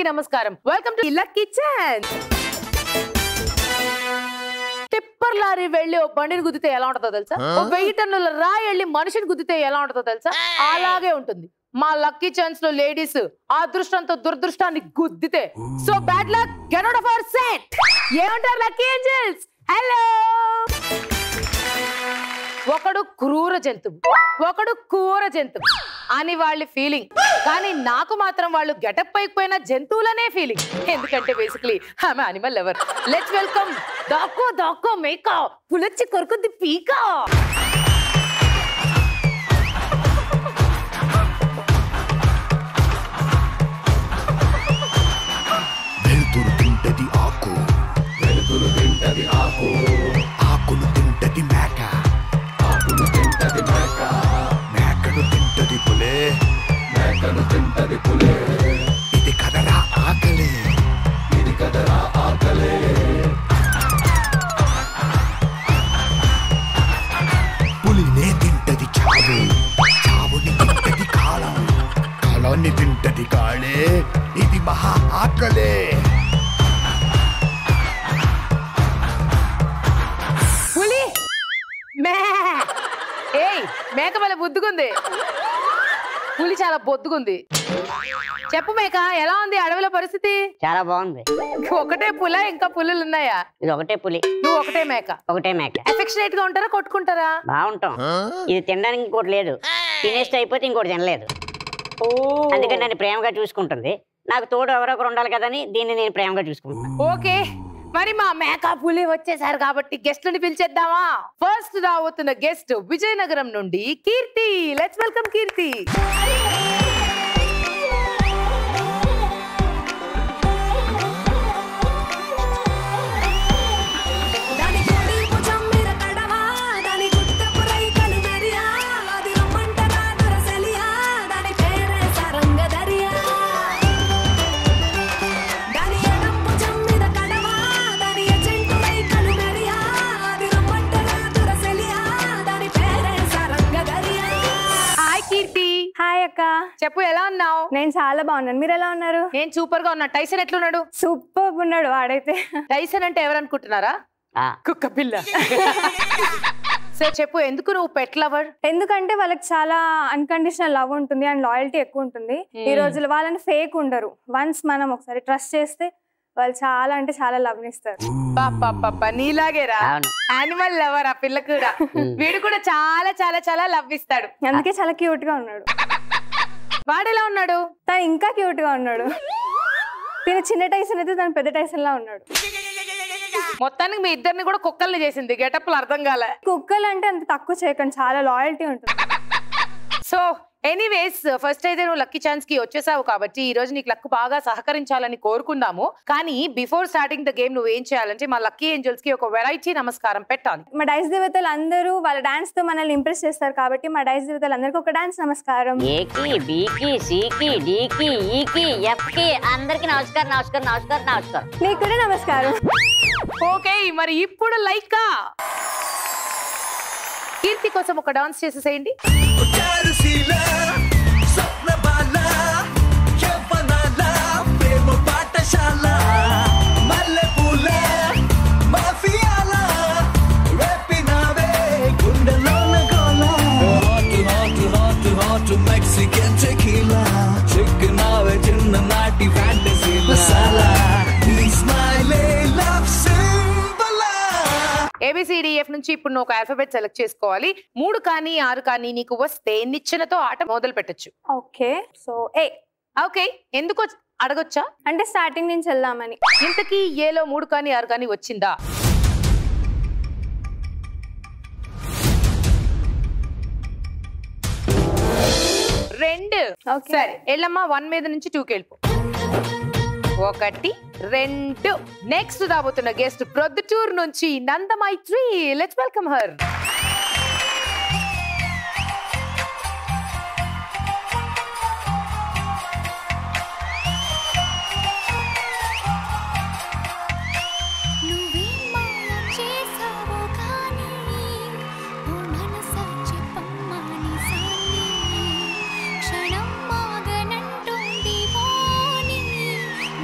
అందరికీ నమస్కారం welcome to lucky chance tipper lorry వెళ్ళి ఓ బండిని గుద్దితే ఎలా ఉంటుందో తెలుసా ఓ వెయ్యి టన్నుల రాయి వెళ్ళి మనిషిని గుద్దితే ఎలా ఉంటుందో తెలుసా అలాగే ఉంటుంది మా లక్కీ ఛాన్స్ లో లేడీస్ ఆ అదృష్టంతో దురదృష్టాన్ని గుద్దితే so bad luck get out of our set ఏమంటారు లక్కీ ఏంజల్స్ హలో ఒకడు క్రూర జంతువు ఒకడు కూర జంతువు అని వాళ్ళ ఫీలింగ్ కానీ నాకు మాత్రం వాళ్ళు గెటప్ పైకపోయిన జంతువులనే ఫీలింగ్ ఎందుకంటే బేసిక్లీ ఆమె అనిమల్ ఎవర్ లెట్స్ వెల్కమ్ దాక్కో దాక్కో మేకా పులచ్చి కొరుకుద్ది పీకా వెలుతురు తింటది ఆకు వెలుతురు తింటది ఆకు ఆకును తింటది మేక ఆకును తింటది మేక మేకను తింటది పులే మేకను తింటది పులే ఇది కదరా ఆకలి ఇది కదరా ఆకలి పులినే తింటది చావు చావుని తింటది కాలం కాలాన్ని తింటది కాళే ఇది మహా ఆకలే పులి మే ఏయ్ మేక వల్ల బుద్దుకుంది పులి చాలా బొద్దుకుంది చెప్పు మేక ఎలా ఉంది అడవిలో పరిస్థితి చాలా బాగుంది ఒకటే పుల ఇంకా పులులు ఉన్నాయా ఇది ఒకటే పులి నువ్వు ఒకటే మేక ఒకటే మేక ఎఫెక్షనేట్ గా ఉంటారా కొట్టుకుంటారా బాగుంటాం ఇది తినడానికి ఇంకోటి లేదు తినేస్తే అయిపోతే ఇంకోటి తినలేదు అందుకని నన్ను ప్రేమగా చూసుకుంటుంది నాకు తోడు ఎవరో ఒకరు ఉండాలి కదని దీన్ని నేను ప్రేమగా చూసుకుంటాను ఓకే మరి మా మేకా పులి వచ్చేసారు కాబట్టి గెస్ట్లని పిలిచేద్దామా ఫస్ట్ రాబోతున్న గెస్ట్ విజయనగరం నుండి కీర్తి లెట్స్ వెల్కమ్ కీర్తి దాని కోడి భుజం మీద కడవా దాని గుట్టపు రైకలు మెరియా అది రమ్మంటరా దొరసెలియా దాని పేరే సరంగదరియా దాని ఎడం భుజం మీద కడవా దాని ఎజెంటు రైకలు మెరియా అది రమ్మంటరా దొరసెలియా దాని పేరే సరంగదరియా హాయ్ కీర్తి హాయ్ అక్క చెప్పు ఎలా ఉన్నావు నేను చాలా బాగున్నాను మీరు ఎలా ఉన్నారు నేను సూపర్ గా ఉన్నా టైసన్ ఎట్లున్నాడు సూపర్ ఉన్నాడు వాడైతే టైసన్ అంటే ఎవరనుకుంటున్నారా ఆ, కుక్క పిల్ల సో చెప్పు ఎందుకు నువ్వు పెట్ లవర్ ఎందుకంటే వాళ్ళకి చాలా అన్కండిషనల్ లవ్ ఉంటుంది అండ్ లాయల్టీ ఎక్కువ ఉంటుంది ఈ రోజుల్లో వాళ్ళని ఫేక్ ఉండరు వన్స్ మనం ఒకసారి ట్రస్ట్ చేస్తే వాళ్ళు చాలా అంటే చాలా లవ్ ఇస్తారు పాప నీలాగేరా అవును యానిమల్ లవర్ ఆ పిల్ల కూడా వీడు కూడా చాలా చాలా చాలా లవ్ ఇస్తాడు అందుకే చాలా క్యూట్ గా ఉన్నాడు వాడెలా ఉన్నాడు తను ఇంకా క్యూట్ గా ఉన్నాడు తిన చిన్న టైసన్ అయితే తను పెద్ద టైసన్ లా ఉన్నాడు మొత్తానికి మీ ఇద్దరిని కూడా కుక్కల్ని చేసింది గెటప్లు అర్థం కాలే కుక్కలు అంటే అంత తక్కువ చేయకండి చాలా లాయల్టీ ఉంటుంది సో ఎనీవేస్ ఫస్ట్ అయితే నువ్వు లక్కీ ఛాన్స్ కి వచ్చేసావు కాబట్టి ఈ రోజు నీకు లక్ బాగా సహకరించాలని కోరుకుందాము కానీ బిఫోర్ స్టార్టింగ్ ద గేమ్ నువ్వు ఏం చేయాలంటే మా లక్కీ ఏంజల్స్ కి ఒక వెరైటీ నమస్కారం పెట్టాలి మా డైస్ దేవతలు అందరూ వాళ్ళ డాన్స్ తో మనల్ని ఇంప్రెస్ చేస్తారు కాబట్టి మా డైస్ దేవతలు అందరికీ ఒక డాన్స్ నమస్కారం ఏకి బీకి సికి డీకి ఈకి ఎఫ్కి అందరికి నమస్కారం నమస్కారం నమస్కారం నమస్కారం నీకు కూడా నమస్కారం ఓకే మరి ఇప్పుడు లైకా కీర్తి కోసం ఒక డాన్స్ చేసేసేయండి చారుశీల స్వప్నబాల యవ్వనాల ప్రేమ పాఠశాల మల్లెపూల మాఫియాల రేపినావే గుండెలోన గోల hot hot hot hot Mexican tequila చిక్కునావే చిన్ననాటి ఫ్యాంటసీ మసాలా నీ స్మైలే లవ్ సింబలా ఏబిసిడిఎఫ్ నుంచి ఇప్పుడు నువ్వు ఒక ఆల్ఫాబెట్ సెలెక్ట్ చేసుకోవాలి మూడు కానీ ఆరు కానీ నీకు వస్తే నిచ్చెనతో ఆట మొదలు పెట్టచ్చు ఓకే సో ఏ ఓకే ఎందుకు వచ్- అడగొచ్చా అంటే స్టార్టింగ్ నుంచి వెళ్దామని ఇంతకీ ఏలో మూడు కానీ ఆరు కానీ వచ్చిందా రెండు Okay. సరే వెళ్ళమ్మా వన్ మీద నుంచి టూకి వెళ్ళిపో ఒకటి రెండు నెక్స్ట్ రాబోతున్న గెస్ట్ ప్రొద్దుటూర్ నుంచి నందమైత్రి లెట్స్ వెల్కమ్ హర్ నువ్వే మాయ చేసావో కానీ ఓ మనసా చెప్పమ్మని సాని క్షణం మాగనంటుంది వాని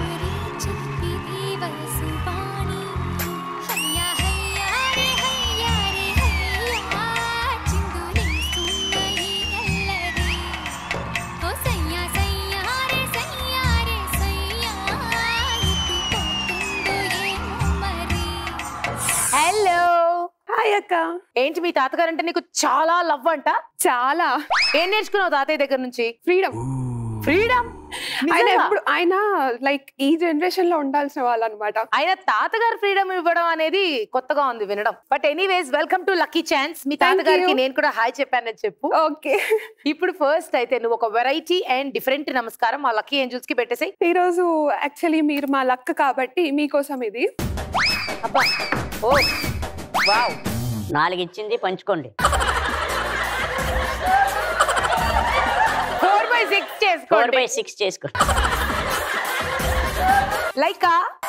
హాయ్ అక్క ఏంటి మీ తాతగారు అంటే నీకు చాలా లవ్ అంట చాలా ఏం నేర్చుకున్నావు తాతయ్య దగ్గర నుంచి ఫ్రీడమ్ ఫ్రీడమ్ ఆయన ఎప్పుడు ఆయన లైక్ ఈ జనరేషన్ లో ఉండాల్సిన వాళ్ళు అనమాట ఆయన తాతగారు ఫ్రీడమ్ ఇవ్వడం అనేది కొత్తగా ఉంది వినడం but anyways welcome to lucky chance మీ Thank తాతగారికి you. నేను కూడా హాయ్ చెప్పానని చెప్పు ఓకే ఇప్పుడు ఫస్ట్ అయితే నువ్వు ఒక వెరైటీ అండ్ డిఫరెంట్ నమస్కారం మా లక్కీ ఏంజల్స్ కి పెట్టేసాయి ఈ రోజు యాక్చువల్లీ మీరు మా లక్ కాబట్టి మీకోసం ఇది అబ్బా ఓ వావ్ నాలుగు ఇచ్చింది పంచుకోండి ఫోర్ బై సిక్స్ ఫోర్ చేసుకోండి బై సిక్స్ చేసుకో లైక్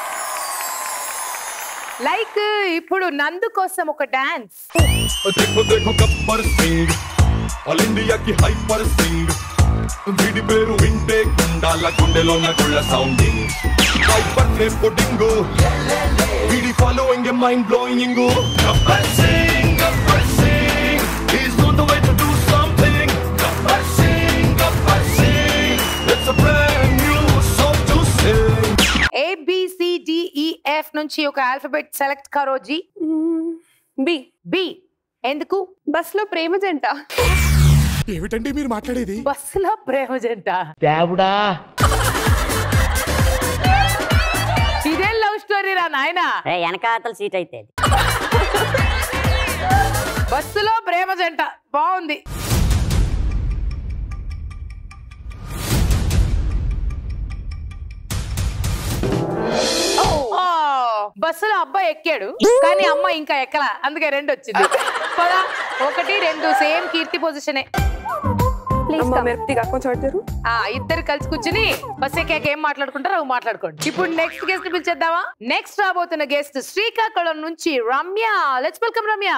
లైక్ ఇప్పుడు నందు కోసం ఒక డాన్స్ देखो देखो गब्बर सिंह ఆల్ ఇండియాకి హైపర్ సింగ్ వీడి పేరు వింటే గుండాల గుండెలో గుళ్ళ సౌండింగ్ హైపర్ నే పుడింగ్ వీడి following mind blowing Gabbar Singh Gabbar Singh is no the way to do something Gabbar Singh Gabbar Singh it's a brand new song to sing A B C D E F నుంచి ఒక ఆల్ఫబెట్ సెలెక్ట్ కరోజీ బి బి ఎందుకు బస్ లో ప్రేమ జంట ఏమిటండి మీరు మాట్లాడేది బస్సులో ప్రేమ జంట దేవుడా ఇదేం లవ్ స్టోరీ రా నాయనా రే వెనకాతల సీట్ అయితే అది. బస్సులో ప్రేమ జంట బాగుంది ఆ, బస్సులో అబ్బాయి ఎక్కాడు కానీ అమ్మ ఇంకా ఎక్కలా అందుకే రెండు వచ్చింది పదా ఒకటి రెండు సేమ్ కీర్తి పొజిషనే ప్లీజ్ అమ్మ మెరుపుగా కొంచెం అడ్డారు ఆ ఇద్దరు కలిసి కూర్చుని బస్ ఎక్కాక ఏం మాట్లాడుకుంటారో అవి మాట్లాడుకోండి ఇప్పుడు నెక్స్ట్ గెస్ట్ పిలిచేద్దామా నెక్స్ట్ రాబోతున్న గెస్ట్ శ్రీకాకుళం నుంచి రమ్య లెట్స్ వెల్కమ్ రమ్య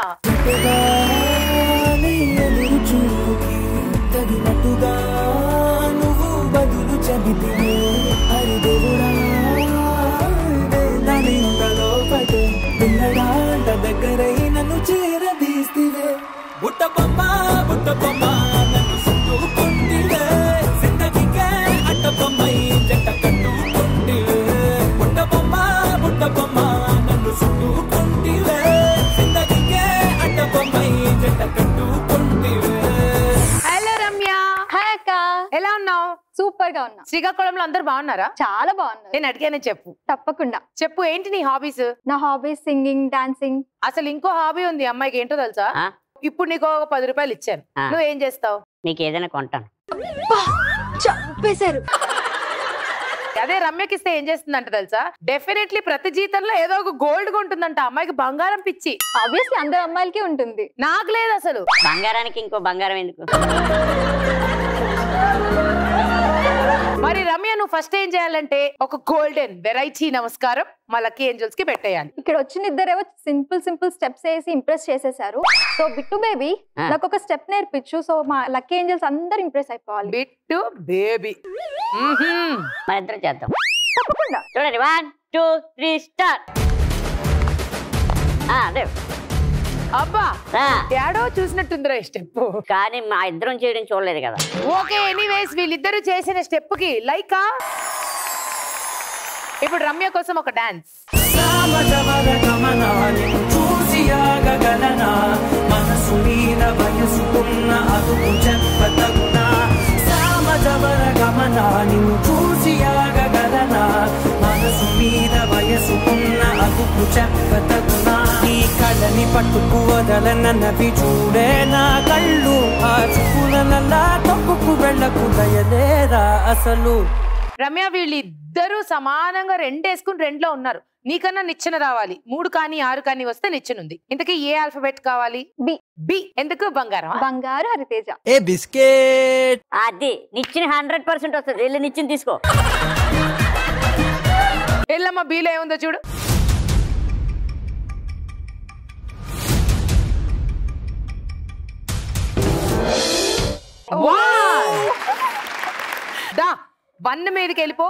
తగినట్టుగా నువ్వు బదులు చెబితివే హరి దేవుడా దాని లోపటే పిల్లడాంట దగ్గరై నన్ను చేరదీస్తివే బుట్ట బొమ్మ బుట్ట బొమ్మ నన్ను చుట్టుకుంటివే జిందగీకే అట్ట బొమ్మై జంట కట్టుకుంటివే బుట్ట బొమ్మ బుట్ట బొమ్మ నన్ను చుట్టుకుంటివే జిందగీకే అట్ట బొమ్మై జంట కట్టుకుంటివే హలో రమ్య హాయ్ అక్క ఎలా ఉన్నావు సూపర్ గా ఉన్నా శ్రీకాకుళంలో అందరు బాగున్నారా చాలా బాగున్నారు నేను అడిగానే చెప్పు తప్పకుండా చెప్పు ఏంటి నీ హాబీస్ నా హాబీస్ సింగింగ్ డాన్సింగ్ అసలు ఇంకో హాబీ ఉంది అమ్మాయికి ఏంటో తెలుసా ఆ? ఇప్పుడు నీకు ఒక పది రూపాయలు ఇచ్చాను ఆ. నువ్వు ఏం చేస్తావు నీకు ఏదైనా కొంటాను చంపేశారు అదే రమ్యకి ఇస్తే ఏం చేస్తుందంట తెలుసా డెఫినెట్లీ ప్రతి జీతంలో ఏదో ఒక గోల్డ్ కొంటుందంట అమ్మాయికి బంగారం పిచ్చి ఆబ్వియస్లీ అందరు అమ్మాయిలకి ఉంటుంది నాకు లేదు అసలు బంగారానికి ఇంకో బంగారం ఎందుకు మరి రమ్య నువ్వు ఫస్ట్ ఏం చేయాలంటే ఒక గోల్డెన్ వెరైటీ నమస్కారం మా లక్కీ ఏంజల్స్ కి పెట్టేయాలి ఇక్కడ వచ్చిన ఇద్దరేమో సింపుల్ సింపుల్ స్టెప్స్ వేసి ఇంప్రెస్ చేసేసారు సో బిట్టు బేబీ ఆ. నాకు ఒక స్టెప్ నేర్పించు సో మా లక్కీ ఏంజల్స్ అందరు ఇంప్రెస్ అయిపోవాలి బిట్టు బేబీ మన ఇద్దరం చేద్దాం తప్పకుండా చూడండి వన్ టూ త్రీ స్టార్ట్ అదే అబ్బా రా. ఏడో చూసినట్టుందిరా ఈ స్టెప్ కానీ మా ఇద్దరం చేయడం చూడలేదు కదా ఓకే ఎనీవేస్ వీళ్ళిద్దరూ చేసిన స్టెప్ కి లైకా ఇప్పుడు రమ్య కోసం ఒక డాన్స్ సామజవర గమనాన్ని చూసి ఆగగలనా మనసు మీద వయసుకున్న అదుపు చెప్పతగునా సామజవర గమనాన్ని చూసి ఆగగలనా మనసు మీద వయసుకున్న అదుపు చెప్పతగునా ఈ కళని పట్టుకు వదలనవి చూడే నా కళ్ళు ఆ చూపులనల్లా తప్పుకు వెళ్ళకు దయలేరా అసలు రమ్య వీళ్ళిద్దరూ సమానంగా రెండు వేసుకుని రెండులో ఉన్నారు నీకన్నా నిచ్చెన రావాలి మూడు కానీ ఆరు కానీ వస్తే నిచ్చెనుంది ఇంతకీ ఏ ఆల్ఫబెట్ కావాలి బి బి ఎందుకు బంగారం బంగారు హరితేజ ఏ బిస్కెట్ అది నిచ్చిన హండ్రెడ్ పర్సెంట్ వస్తుంది వెళ్ళి నిచ్చిన తీసుకో ఎల్లమ్మ బీలో ఏముందో చూడు One. దా వన్ మీదకి వెళ్ళిపో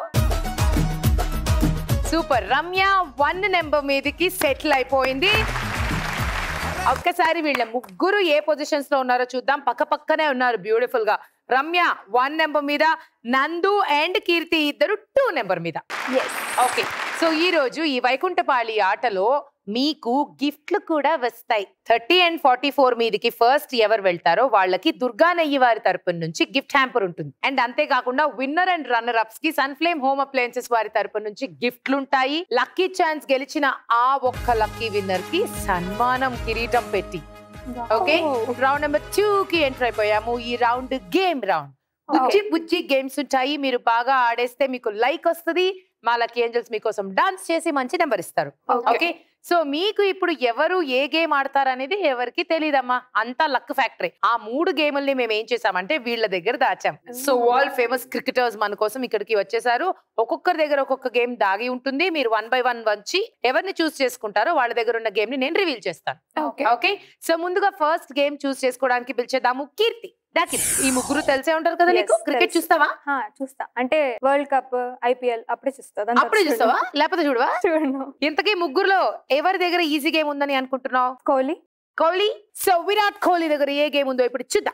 సూపర్ రమ్య వన్ నెంబర్ మీదకి సెటిల్ అయిపోయింది ఒక్కసారి వీళ్ళ ముగ్గురు ఏ పొజిషన్స్ లో ఉన్నారో చూద్దాం పక్క పక్కనే ఉన్నారు బ్యూటిఫుల్ గా రమ్య వన్ నెంబర్ మీద నందు అండ్ కీర్తి ఇద్దరు టూ నెంబర్ మీద ఎస్ ఓకే సో ఈ రోజు ఈ వైకుంఠపాళి ఆటలో మీకు గిఫ్ట్లు కూడా వస్తాయి థర్టీ అండ్ ఫార్టీ ఫోర్ మీదికి ఫస్ట్ ఎవరు వెళ్తారో వాళ్ళకి దుర్గా నెయ్యి వారి తరపున నుంచి గిఫ్ట్ హ్యాంపర్ ఉంటుంది అండ్ అంతేకాకుండా విన్నర్ అండ్ రన్నర్ అప్స్ కి సన్ఫ్లేమ్ హోమ్ అప్లయన్సెస్ వారి తరపున నుంచి గిఫ్ట్లు ఉంటాయి లక్కీ ఛాన్స్ గెలిచిన ఆ ఒక్క లక్కీ విన్నర్ కి సన్మానం కిరీటం పెట్టి ఓకే రౌండ్ నెంబర్ టూ కి ఎంటర్ అయిపోయాము ఈ రౌండ్ గేమ్ రౌండ్ బుజ్జి బుజ్జి గేమ్స్ ఉంటాయి మీరు బాగా ఆడేస్తే మీకు లైక్ వస్తుంది మా లక్కీ ఏంజల్స్ మీకోసం డాన్స్ చేసి మంచి నెంబర్ ఇస్తారు ఓకే సో మీకు ఇప్పుడు ఎవరు ఏ గేమ్ ఆడతారు అనేది ఎవరికి తెలియదమ్మా అంతా లక్ ఫ్యాక్టరీ ఆ మూడు గేముల్ని మేము ఏం చేసామంటే వీళ్ళ దగ్గర దాచాం సో వరల్డ్ ఫేమస్ క్రికెటర్స్ మన కోసం ఇక్కడికి వచ్చేసారు ఒక్కొక్కరి దగ్గర ఒక్కొక్క గేమ్ దాగి ఉంటుంది మీరు వన్ బై వన్ వచ్చి ఎవరిని చూస్ చేసుకుంటారో వాళ్ళ దగ్గర ఉన్న గేమ్ ని నేను రివీల్ చేస్తాను ఓకే ఓకే సో ముందుగా ఫస్ట్ గేమ్ చూస్ చేసుకోవడానికి పిలిచేద్దాము కీర్తి దాకిర్ ఈ ముగ్గురు తెలిసే ఉంటారు కదా నీకు Yes, క్రికెట్ తెలుసు. చూస్తావా హా, చూస్తా అంటే వరల్డ్ కప్ ఐపీఎల్ అప్పుడే చూస్తా దాని అప్పుడే తర్వాత చూస్తావా లేకపోతే చూడవా చూడను ఇంతకీ ముగ్గురులో ఎవరి దగ్గర ఈజీ గేమ్ ఉందని అనుకుంటున్నావు కోహ్లీ కోహ్లీ సో విరాట్ కోహ్లీ దగ్గర ఏ గేమ్ ఉందో ఇప్పుడు చూద్దాం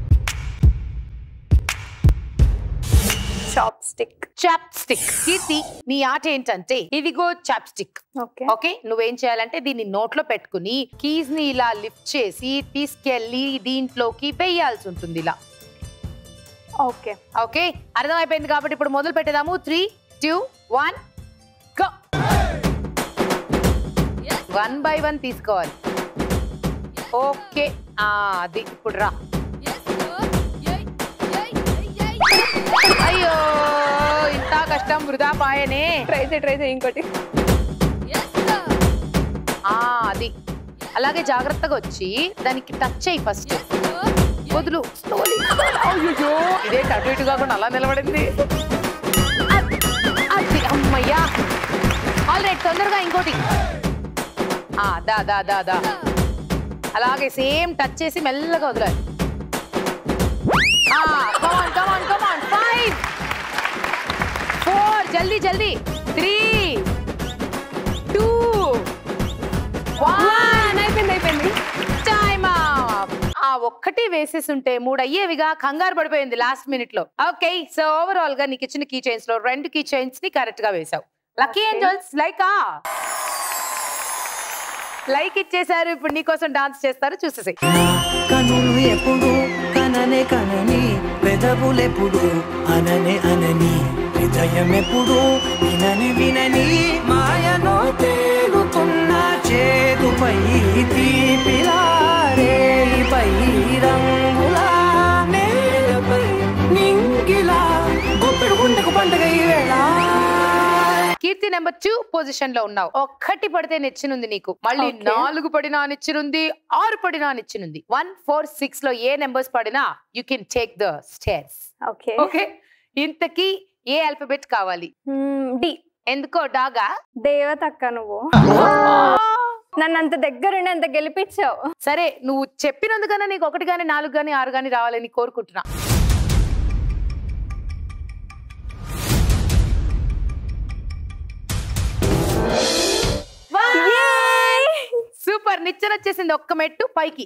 chopstick chopstick Keerthi నీ ఆట ఏంటంటే ఇదిగో చాప్ స్టిక్ ఓకే ఓకే నువ్వేం చేయాలంటే దీన్ని నోట్లో పెట్టుకుని కీస్ ని ఇలా లిఫ్ట్ చేసి తీసుకెళ్లి దీంట్లోకి వేయాల్సి ఉంటుంది ఇలా ఓకే ఓకే అర్థమైపోయింది కాబట్టి ఇప్పుడు మొదలు పెట్టేదాము three two one go one by one తీసుకోవాలి ఓకే ఆ, అది ఇప్పుడు రా అయ్యో ఇంత కష్టం వృధా పాయనే ట్రై చేయి ట్రై చేయి ఇంకోటి ఆ అది అలాగే జాగ్రత్తగా వచ్చి దానికి టచ్ అయ్యి ఫస్ట్ వదులు Slowly. అయ్యయ్యో, ఇదే అటు ఇటు కాకుండా అలా నిలబడింది అది, అది అమ్మయ్యా ఆల్ రైట్ తొందరగా ఇంకోటి ఆ దా దా దా దా అలాగే సేమ్ టచ్ చేసి మెల్లగా వదిలాలి కమాన్ కమాన్ కమాన్ ఫైవ్ ఫోర్ జల్దీ జల్దీ త్రీ టూ వన్ అయిపోయింది అయిపోయింది టైమ్ ఆ ఒక్కటి వేసేసి ఉంటే మూడు అయ్యేవిగా కంగారు పడిపోయింది లాస్ట్ మినిట్ లో ఓకే సో ఓవరాల్ గా నీకు ఇచ్చిన కీ చైన్స్ లో రెండు కీ చైన్స్ ని కరెక్ట్ గా వేసావు lucky Okay. Angels like like ఇచ్చేసారు ఇప్పుడు నీకోసం డాన్స్ చేస్తారు చూసేసి కనులు ఎప్పుడు కననే కనని పెదవులెప్పుడు అననే అనని హృదయం ఎప్పుడు వినని వినని మాయలో తేలుతున్న చేతుపై తీపిలారేపై రంగులా నేలపై నింగిలా గుప్పెడు గుండెకు పండుగ ఈ వేళ కీర్తి నెంబర్ టూ పొజిషన్ లో ఉన్నావు ఒక్కటి పడితే నిచ్చినుంది నీకు మళ్ళీ Okay. నాలుగు పడినా నిచ్చినుంది ఆరు పడినా నిచ్చినుంది వన్ ఫోర్ సిక్స్ లో ఏ నెంబర్స్ పడినా you can take the stairs okay okay ఇంతకీ ఏ ఆల్ఫబెట్ కావాలి డి ఎందుకో డాగా దేవతక్క నువ్వు నన్ను అంత దగ్గరుండి అంత గెలిపించావు సరే నువ్వు చెప్పినందుకన్నా నీకు ఒకటి గానీ నాలుగు గానీ ఆరు గానీ రావాలని కోరుకుంటున్నా సూపర్ నిచ్చెన వచ్చేసింది ఒక్క మెట్టు పైకి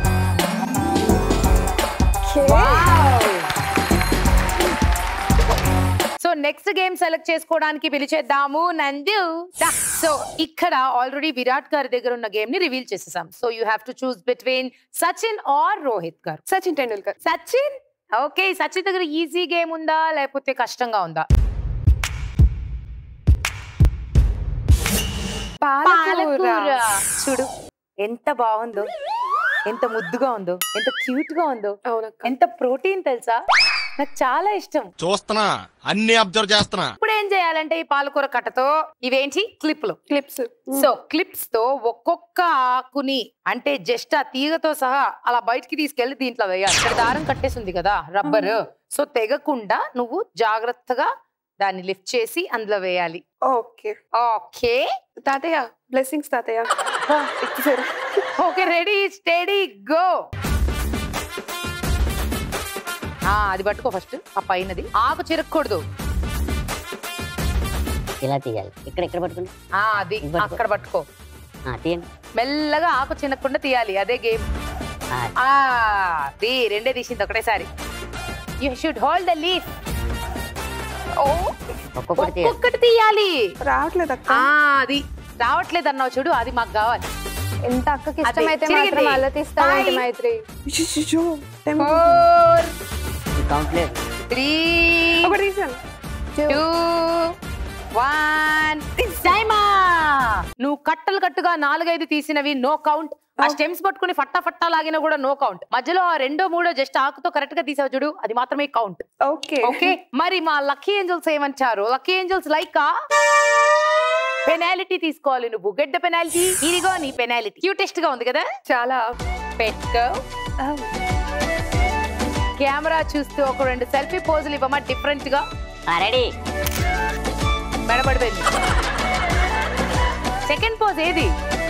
సో నెక్స్ట్ గేమ్ సెలెక్ట్ చేసుకోవడానికి పిలిచేద్దాము నందు దా. సో ఇక్కడ ఆల్రెడీ విరాట్ గారి దగ్గర ఉన్న గేమ్ ని రివీల్ చేసేసాం so you have to choose between Sachin or Rohit గారు సచిన్ టెండూల్కర్ సచిన్ ఓకే సచిన్ దగ్గర ఈజీ గేమ్ ఉందా లేకపోతే కష్టంగా ఉందా పాలకూర చూడు ఎంత బాగుందో ఎంత ముద్దుగా ఉందో ఎంత క్యూట్ గా ఉందో అవునక్క ఎంత ప్రోటీన్ తెలుసా నాకు చాలా ఇష్టం చూస్తున్నా అన్ని అబ్జర్వ్ చేస్తున్నా ఇప్పుడు ఏం చేయాలంటే ఈ పాలకూర కట్టతో ఇవేంటి క్లిప్లు క్లిప్స్ సో క్లిప్స్ తో ఒక్కొక్క ఆకుని అంటే జస్ట్ ఆ తీగతో సహా అలా బయటికి తీసుకెళ్లి దీంట్లో వేయాలి ఇక్కడ దారం కట్టేసింది కదా రబ్బర్ సో తెగకుండా నువ్వు జాగ్రత్తగా దాన్ని లిఫ్ట్ చేసి అందులో వేయాలి ఓకే ఓకే తాతయ్య బ్లెస్సింగ్స్ తాతయ్య ఇచ్చేసారు ఓకే రెడీ స్టడీ గో అది పట్టుకో ఫస్ట్ ఆ పైనది ఆకు చిరక్కూడదు ఇలా తీయాలి ఇక్కడ ఇక్కడ పట్టుకుని ఆ అది ఇది పట్టుకో. అక్కడ పట్టుకో ఆ, తీయండి మెల్లగా ఆకు చిన్నకుండా తీయాలి అదే గేమ్ ఆ, ఆ అది రెండే తీసింది ఒకటేసారి you should hold the leaf ఓ ఒక్కొక్కటి తీయాలి. ఒక్కొక్కటి తీయాలి రావట్లేదు అక్క ఆ అది రావట్లేదు అన్నావు చూడు అది మాకు కావాలి ఎంత అక్కకి అదే, ఇష్టమైతే చిరిగింది. మాత్రం అలా తీస్తావేంటి Five. మైత్రి అయ్యయ్యో, టైం ఫోర్ కౌంట్ లేదు త్రీ ఒకటి తీసాను టూ వన్ టైమా నువ్వు కట్టలు కట్టుగా నాలుగైదు తీసినవి నో కౌంట్ ఆ స్టెమ్స్ పట్టుకుని ఫట్టా ఫట్టా లాగినా కూడా నో కౌంట్ మధ్యలో ఆ రెండో మూడో జస్ట్ ఆకుతో కరెక్ట్ గా తీసావు చూడు అది మాత్రమే కౌంట్ ఓకే ఓకే మరి మా లక్కీ ఏంజల్స్ ఏమంటారు లక్కీ ఏంజల్స్ లైక్ పెనాలిటీ తీసుకోవాలి నువ్వు గెట్ ద పెనాలిటీ ఇదిగో నీ పెనాలిటీ క్యూటెస్ట్ గా ఉంది కదా చాలా పెట్టుకో కెమెరా చూస్తూ ఒక రెండు సెల్ఫీ పోజులు ఇవ్వమా డిఫరెంట్ గా రెడీ మెడబడిపోయింది సెకండ్ పోజ్ ఏది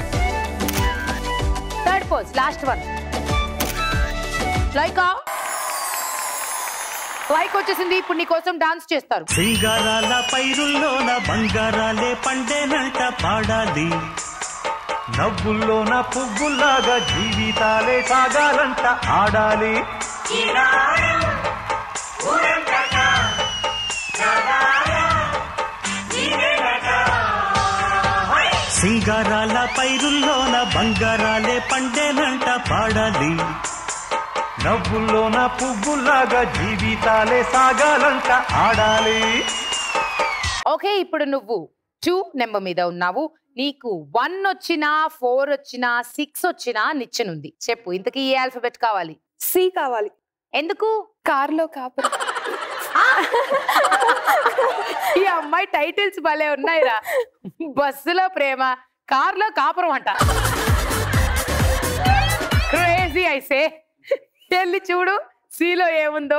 third pose last one like like వచ్చేసింది ఇప్పుడు నీ కోసం డాన్స్ చేస్తారు సింగారాల పైరుల్లోన బంగారాలే పండేనంట పాడాలి నవ్వుల్లోన పువ్వుల్లాగా జీవితాలే సాగాలంట ఆడాలి సింగారాల పైరుల్లోన బంగారాలే పండేనంట పాడాలి నవ్వుల్లోన పువ్వుల్లాగా జీవితాలే సాగాలంట ఆడాలి ఓకే ఇప్పుడు నువ్వు టూ నెంబర్ మీద ఉన్నావు నీకు వన్ వచ్చినా ఫోర్ వచ్చినా సిక్స్ వచ్చినా నిచ్చెనుంది చెప్పు ఇంతకీ ఏ ఆల్ఫబెట్ కావాలి సి కావాలి ఎందుకు కార్లో కాపురం ఈ అమ్మాయి టైటిల్స్ భలే ఉన్నాయిరా బస్సులో ప్రేమ కార్లో కాపురం అంట క్రేజీ ఐసే వెళ్ళి చూడు సీలో ఏముందో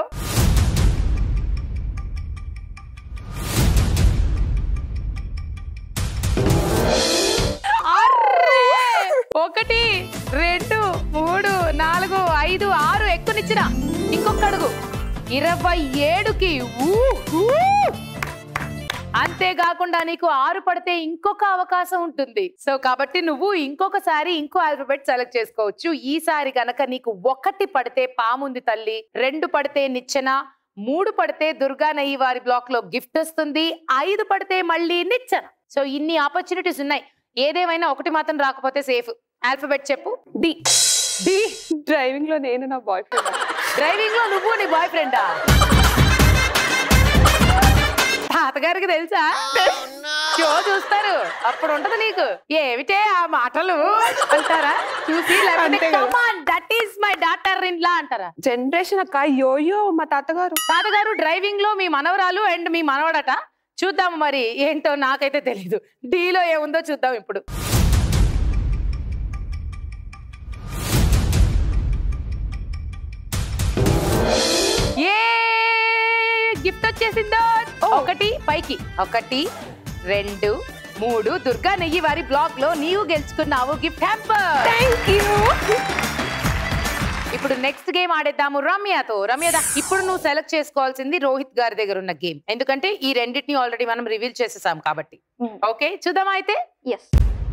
అర్రే! ఒకటి రెండు మూడు నాలుగు ఐదు ఆరు ఎక్కునిచ్చిన ఇంకొక అడుగు ఇరవై ఏడుకి ఊ, ఊ. అంతేకాకుండా నీకు ఆరు పడితే ఇంకొక అవకాశం ఉంటుంది సో కాబట్టి నువ్వు ఇంకొకసారి ఇంకో ఆల్ఫబెట్ సెలెక్ట్ చేసుకోవచ్చు ఈసారి గనక నీకు ఒకటి పడితే పాముంది తల్లి రెండు పడితే నిచ్చెన మూడు పడితే దుర్గా నయ్యి వారి బ్లాక్ లో గిఫ్ట్ వస్తుంది ఐదు పడితే మళ్ళీ నిచ్చెన సో ఇన్ని ఆపర్చునిటీస్ ఉన్నాయి ఏదేమైనా ఒకటి మాత్రం రాకపోతే సేఫ్ ఆల్ఫబెట్ చెప్పు డి డి డ్రైవింగ్ లో నేను నా బాయ్ ఫ్రెండ్ డ్రైవింగ్ లో నువ్వు నీ బాయ్ ఫ్రెండా తాతగారికి తెలుసా షో చూస్తారు అప్పుడు ఉంటది నీకు ఏమిటే ఆ మాటలు అంటారా చూసి అంతే కదా. That is my daughter in law అంటారా జనరేషన్ అక్క యోయో మా తాతగారు తాతగారు డ్రైవింగ్ లో మీ మనవరాలు అండ్ మీ మనవడట చూద్దాం మరి ఏంటో నాకైతే తెలీదు డీలో ఏముందో చూద్దాం ఇప్పుడు ఏ గిఫ్ట్ వచ్చేసిందో ఒకటి పైకి ఒకటి రెండు మూడు దుర్గా నెయ్యి వారి బ్లాగ్ లో నీవు గెలుచుకున్నావు గిఫ్ట్ హ్యాంపర్ థ్యాంక్ యూ ఇప్పుడు నెక్స్ట్ గేమ్ ఆడేద్దాము రమ్యతో రమ్యదా ఇప్పుడు నువ్వు సెలెక్ట్ చేసుకోవాల్సింది రోహిత్ గారి దగ్గర ఉన్న గేమ్ ఎందుకంటే ఈ రెండింటిని ఆల్రెడీ మనం రివీల్ చేసేసాం కాబట్టి ఓకే చూద్దామా అయితే ఎస్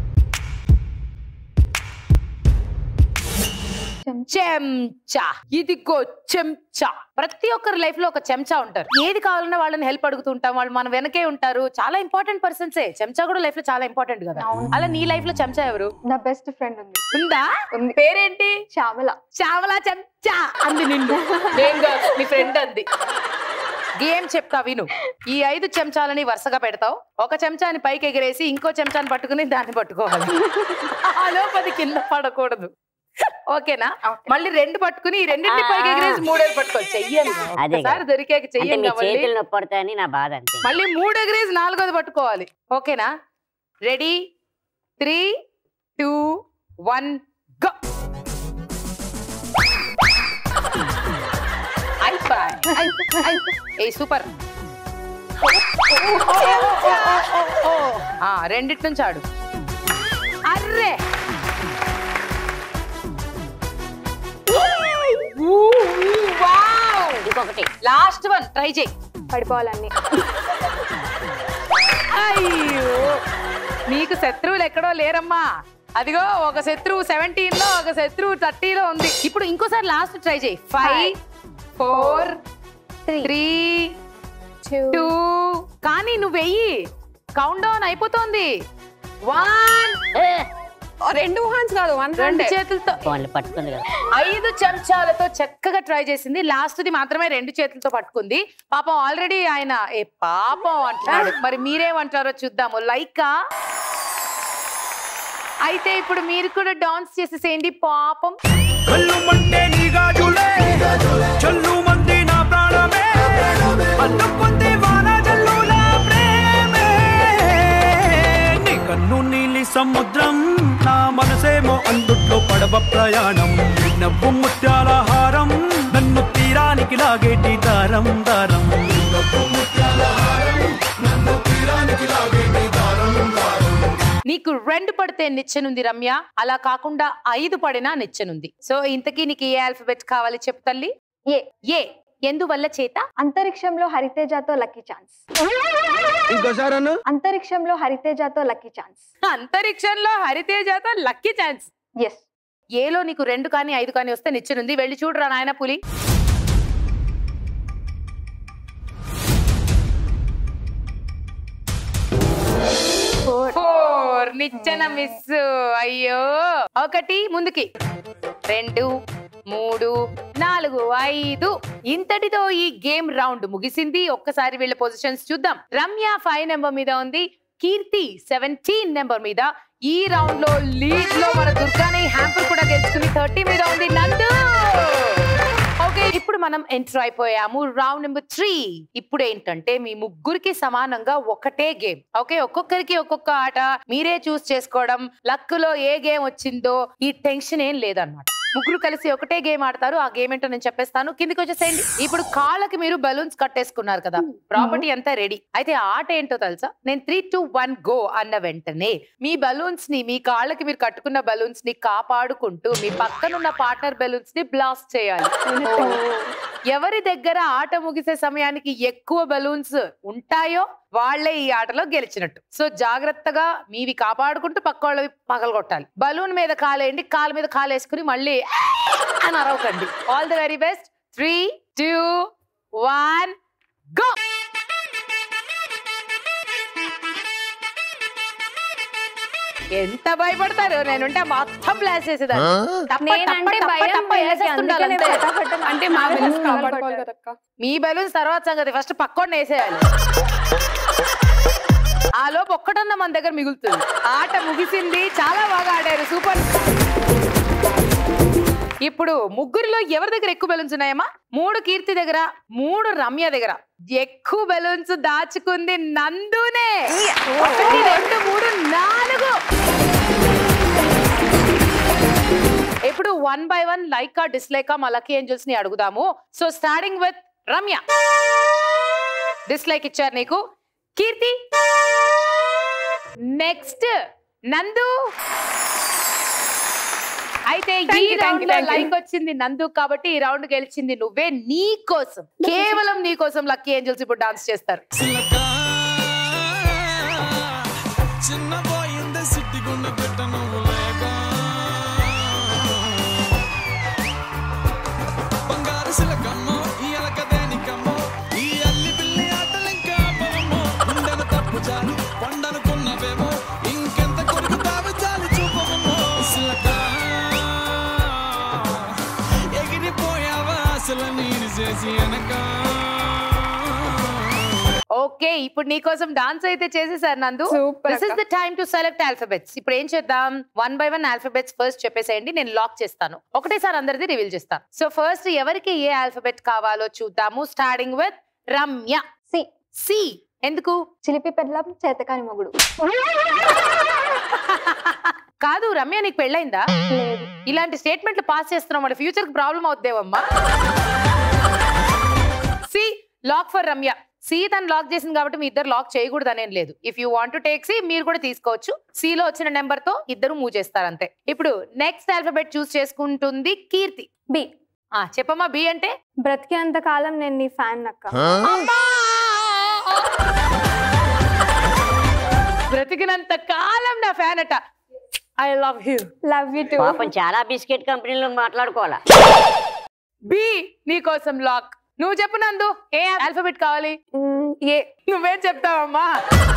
చెంచా ఇదిగో చెంచా ప్రతి ఒక్కరి లైఫ్ లో ఒక చెంచా ఉంటారు ఏది కావాలన్నా వాళ్ళని హెల్ప్ అడుగుతుంటాం వాళ్ళు మన వెనకే ఉంటారు చాలా ఇంపార్టెంట్ పర్సన్సే చెంచా కూడా లైఫ్ లో చాలా ఇంపార్టెంట్ కదా అవును. అలా నీ లైఫ్ లో చెంచా ఎవరు నా బెస్ట్ ఫ్రెండ్ ఉంది ఉందా ఉంది. పేరేంటి శ్యామల చావలా చెంచా అంది నిన్ను నేను కాదు నీ ఫ్రెండ్ అంది గేమ్ చెప్తా విను ఈ ఐదు చెంచాలని వరుసగా పెడతావు ఒక చెంచాని పైకి ఎగిరేసి ఇంకో చెంచాని పట్టుకుని దాన్ని పట్టుకోవాలి ఆలోపది కింద పడకూడదు ఓకేనా మళ్ళీ రెండు పట్టుకుని ఈ రెండింటిని పైకి ఎగిరేసి మూడేది పట్టుకోవాలి చెయ్యాలి అదే కదా. ఒకసారి దొరికాక అంటే చెయ్యం మీ కావాలి చేతులు నొప్పి పడతాయని నా బాధ అంతే మళ్ళీ మూడు ఎగిరేసి నాలుగోది పట్టుకోవాలి ఓకేనా ready three two one go ఏ సూపర్ ఆ, రెండిటి నుంచి ఆడు అర్రే ఊ, ఊ, వావ్. ఇంకొకటి లాస్ట్ వన్ ట్రై చేయి పడిపోవాలన్నీ అయ్యో నీకు శత్రువులు ఎక్కడో లేరమ్మా అదిగో ఒక శత్రువు సెవెంటీన్ లో ఒక శత్రువు థర్టీలో ఉంది ఇప్పుడు ఇంకోసారి లాస్ట్ ట్రై చేయి five four three three two కానీ నువ్వు వెయ్యి కౌంట్ డౌన్ అయిపోతోంది వన్ రెండు హ్యాండ్స్ కాదు వన్ రెండు హ్యాండ్ చేతులతో వాళ్ళు పట్టుకుంది కదా ఐదు చెంచాలతో చక్కగా ట్రై చేసింది లాస్ట్ ది మాత్రమే రెండు చేతులతో పట్టుకుంది పాపం ఆల్రెడీ ఆయన ఏ పాపం అంటున్నాడు మరి మీరేమంటారో చూద్దాము లైకా అయితే ఇప్పుడు మీరు కూడా డాన్స్ చేసేసేయండి పాపం కళ్ళుమంటే నీ గాజులే చల్లు మంది నా ప్రాణమే అడ్డుకుంది వాన జల్లుల ప్రేమే నీ కన్ను నీలి సముద్రం నా మనసేమో అందుట్లో పడవ ప్రయాణం నీ నవ్వు ముత్యాల హారం నన్ను తీరానికి లాగేటి దారం దారం నీకు రెండు పడితే నిచ్చెనుంది రమ్య అలా కాకుండా ఐదు పడినా నిచ్చెనుంది సో ఇంతకీ నీకు ఏ ఆల్ఫబెట్ కావాలి చెప్పు తల్లి ఏ ఏ ఎందువల్ల చేత అంతరిక్షంలో హరితేజతో లక్కీ ఛాన్స్ ఇంకోసారి అను అంతరిక్షంలో హరితేజతో లక్కీ ఛాన్స్ అంతరిక్షంలో హరితేజతో లక్కీ ఛాన్స్ ఎస్ ఏలో నీకు రెండు కానీ ఐదు కానీ వస్తే నిచ్చెనుంది వెళ్ళి చూడరా నాయన పులి ఫోర్ నిచ్చెన మిస్ అయ్యో ఒకటి ముందుకి రెండు మూడు నాలుగు ఐదు ఇంతటితో ఈ గేమ్ రౌండ్ ముగిసింది ఒక్కసారి వీళ్ళ పొజిషన్స్ చూద్దాం రమ్య ఫైవ్ నెంబర్ మీద ఉంది కీర్తి సెవెంటీన్ నెంబర్ మీద ఈ రౌండ్ లో లీడ్ లో మన దుర్గాని హ్యాంపర్ కూడా గెలుచుకుని థర్టీ మీద ఉంది నందు ఓకే ఇప్పుడు మనం ఎంటర్ అయిపోయాము రౌండ్ నెంబర్ త్రీ ఇప్పుడు ఏంటంటే మీ ముగ్గురికి సమానంగా ఒకటే గేమ్ ఓకే ఒక్కొక్కరికి ఒక్కొక్క ఆట మీరే చూస్ చేసుకోవడం లక్ లో ఏ గేమ్ వచ్చిందో ఈ టెన్షన్ ఏం లేదన్నమాట ముగ్గురు కలిసి ఒకటే గేమ్ ఆడతారు ఆ గేమ్ ఏంటో నేను చెప్పేస్తాను కిందికి వచ్చేసేయండి ఇప్పుడు కాళ్ళకి మీరు బలూన్స్ కట్టేసుకున్నారు కదా ప్రాపర్టీ అంతా రెడీ అయితే ఆట ఏంటో తెలుసా నేను త్రీ టూ వన్ గో అన్న వెంటనే మీ బలూన్స్ ని మీ కాళ్ళకి మీరు కట్టుకున్న బలూన్స్ ని కాపాడుకుంటూ మీ పక్కనున్న పార్ట్నర్ బలూన్స్ ని బ్లాస్ట్ చేయాలి ఎవరి దగ్గర ఆట ముగిసే సమయానికి ఎక్కువ బలూన్స్ ఉంటాయో వాళ్ళే ఈ ఆటలో గెలిచినట్టు సో జాగ్రత్తగా మీవి కాపాడుకుంటూ పక్క వాళ్ళవి పగలగొట్టాలి బలూన్ మీద కాలేయండి కాలు మీద కాలేసుకుని మళ్ళీ అని అరవకండి all the very best three two one go ఎంత భయపడతారు నేనుంటే మొత్తం బ్లాస్ చేసేదాన్ని టప్ప, నేనంటే టప్ప, భయం టప్ప వీళ్ళకి, వేసేస్తుండాలి అందుకనే అంతే. ఫటాఫట్ అంటే మా నావే బెలూన్స్ ఫస్ట్ కాపాడుకోవాలి కొట్టారు. కదక్క మీ బలూన్స్ తర్వాత సంగతి ఫస్ట్ పక్కోడిని వేసేయాలి ఆ లోపు ఒక్కటన్నా మన దగ్గర మిగులుతుంది ఆట ముగిసింది చాలా బాగా ఆడారు సూపర్ ఇప్పుడు ముగ్గురిలో ఎవరి దగ్గర ఎక్కువ బెలూన్స్ ఉన్నాయమ్మా మూడు కీర్తి దగ్గర మూడు రమ్య దగ్గర ఎక్కువ బెలూన్స్ దాచుకుంది నందునే ఒకటి రెండు మూడు నాలుగు ఇప్పుడు one by one like dislike మా లక్కీ ఏంజల్స్ ని అడుగుదాము so starting with Ramya dislike ఇచ్చారు నీకు కీర్తి నెక్స్ట్ నందు అయితే ఈ Thank you, thank round you, లో thank you. లైక్ వచ్చింది నందు కాబట్టి ఈ రౌండ్ గెలిచింది నువ్వే నీ కోసం కేవలం నీ కోసం లక్కీ ఏంజల్స్ ఇప్పుడు డాన్స్ చేస్తారు చిన్న పోయింది సిట్టి గుండె పెట్ట నువ్వు లేక బంగారు సిలకమ్మో ఈ ఎలక దేనికమ్మో ఈ అల్లి పిల్లి ఆటలు ఇంకా ఆపవమ్మో ఉండను తప్పు చాలు పండనుకున్నవేమో ఇంకెంత కొరుకుతావు చాలు చూపవమ్మో సిలక ఎగిరిపోయావా అసలు నీరు చేసి వెనక ఓకే ఇప్పుడు నీ కోసం డాన్స్ అయితే చేసేసారు నందు Super దిస్ ఇస్ అక్క. The time to select alphabets ఇప్పుడు ఏం చేద్దాం one by one alphabets first చెప్పేసేయండి నేను లాక్ చేస్తాను ఒకటేసారి అందరిది రివీల్ చేస్తాను సో ఫస్ట్ ఎవరికి ఏ ఆల్ఫాబెట్ కావాలో చూద్దాము starting with Ramya C C ఎందుకు చిలిపి పెళ్ళం చేతకాని మొగుడు కాదు రమ్య నీకు పెళ్ళైందా లేదు ఇలాంటి స్టేట్మెంట్లు పాస్ చేస్తున్నాం మన ఫ్యూచర్ కి ప్రాబ్లం అవుద్దేవమ్మా C lock for Ramya C తను లాక్ చేసింది కాబట్టి మీ ఇద్దరు లాక్ చేయకూడదు అనేం లేదు if you want to take C మీరు కూడా తీసుకోవచ్చు C లో వచ్చిన నెంబర్ తో ఇద్దరు మూవ్ చేస్తారు అంతే ఇప్పుడు నెక్స్ట్ ఆల్ఫాబెట్ చూస్ చేసుకుంటుంది కీర్తి బి ఆ చెప్పమ్మా బి అంటే బ్రతికేంత కాలం నేను నీ ఫ్యాన్ అక్క అమ్మా! బ్రతికినంత కాలం నా ఫ్యాన్ అట I love you love you too పాపం చాలా బిస్కెట్ కంపెనీలు మాట్లాడుకోవాలా బి నీకోసం లాక్ నువ్వు చెప్పు నందు ఏ ఆల్ఫాబెట్ కావాలి ఏ నువ్వేం చెప్తావమ్మా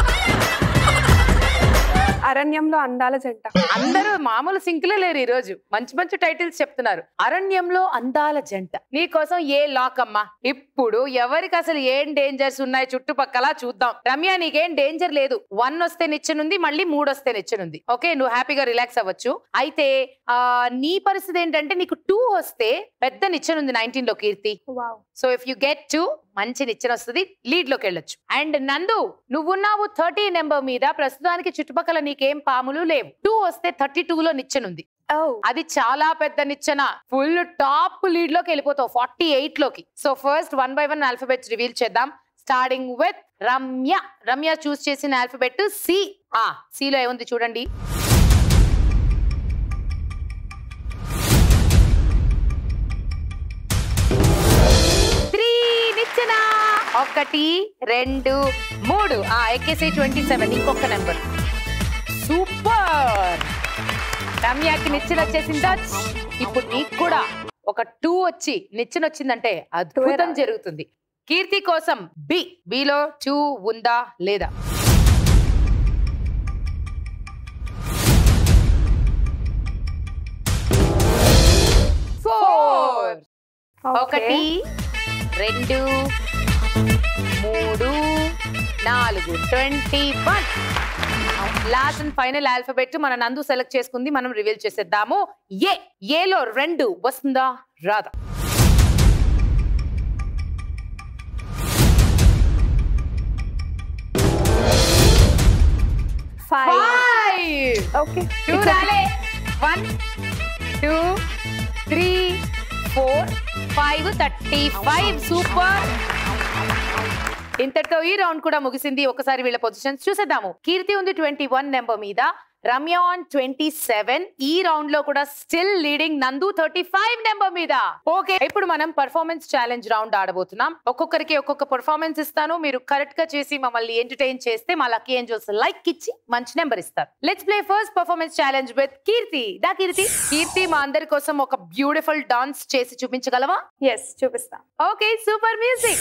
అరణ్యంలో అందాల జంట అందరూ మామూలు సింకులే లేరు ఈ రోజు మంచి మంచి టైటిల్స్ చెప్తున్నారు అరణ్యంలో అందాల జంట నీకోసం ఏ లాక్ అమ్మా ఇప్పుడు ఎవరికి అసలు ఏం డేంజర్స్ ఉన్నాయి చుట్టుపక్కల చూద్దాం రమ్య నీకేం డేంజర్ లేదు వన్ వస్తే నిచ్చనుంది మళ్ళీ మూడు వస్తే నిచ్చనుంది ఓకే నువ్వు హ్యాపీగా రిలాక్స్ అవ్వచ్చు అయితే ఆ నీ పరిస్థితి ఏంటంటే నీకు టూ వస్తే పెద్ద నిచ్చనుంది నైన్టీన్ లో Keerthi wow so if you get two మంచి నిచ్చెన వస్తుంది లీడ్ లోకి వెళ్ళొచ్చు అండ్ నందు నువ్వున్నావు థర్టీ నెంబర్ మీద ప్రస్తుతానికి చుట్టుపక్కల నీకేం పాములు లేవు టూ వస్తే థర్టీ టూ లో నిచ్చెనుంది అది చాలా పెద్ద నిచ్చెన ఫుల్ టాప్ లీడ్ లోకి వెళ్ళిపోతావు ఫార్టీ ఎయిట్ లోకి so first one by one alphabets reveal చేద్దాం starting with Ramya Ramya choose చేసిన ఆల్ఫాబెట్ సి ఆ సిలో ఏముంది చూడండి త్రీ నిచ్చెన ఒకటి రెండు మూడు ఆ ఎక్కేసే ట్వంటీ సెవెన్ ఇంకొక నెంబర్ సూపర్ రమ్యకి నిచ్చెన వచ్చేసిందా ఇప్పుడు నీకు కూడా ఒక టూ వచ్చి నిచ్చెన వచ్చిందంటే అద్భుతం జరుగుతుంది కీర్తి కోసం బి బిలో టూ ఉందా లేదా ఫోర్ ఒకటి రెండు మూడు నాలుగు twenty one last and final alphabet మన నందు సెలెక్ట్ చేసుకుంది మనం రివీల్ చేసేద్దాము ఏ ఏలో రెండు వస్తుందా రాదా ఫైవ్ ఓకే టూ రాలే one two three four five thirty five super ఇంతటితో ఈ రౌండ్ కూడా ముగిసింది ఒకసారి వీళ్ళ పొజిషన్స్ చూసేద్దాము కీర్తి ఉంది ట్వంటీ వన్ నెంబర్ మీద రమ్య ఆన్ ట్వంటీ సెవెన్ ఈ రౌండ్ లో కూడా still leading Nandu thirty five number మీద ఓకే ఇప్పుడు మనం పర్ఫార్మెన్స్ ఛాలెంజ్ రౌండ్ ఆడబోతున్నాం ఒక్కొక్కరికి ఒక్కొక్క పర్ఫార్మెన్స్ ఇస్తాను మీరు కరెక్ట్ గా చేసి మమ్మల్ని ఎంటర్టైన్ చేస్తే మా లక్కీ ఏంజల్స్ లైక్ ఇచ్చి మంచి నెంబర్ ఇస్తారు let's play first performance challenge with Keerthi దా కీర్తి కీర్తి మా అందరి కోసం ఒక బ్యూటిఫుల్ డాన్స్ చేసి చూపించగలవా ఎస్ చూపిస్తా ఓకే సూపర్ మ్యూజిక్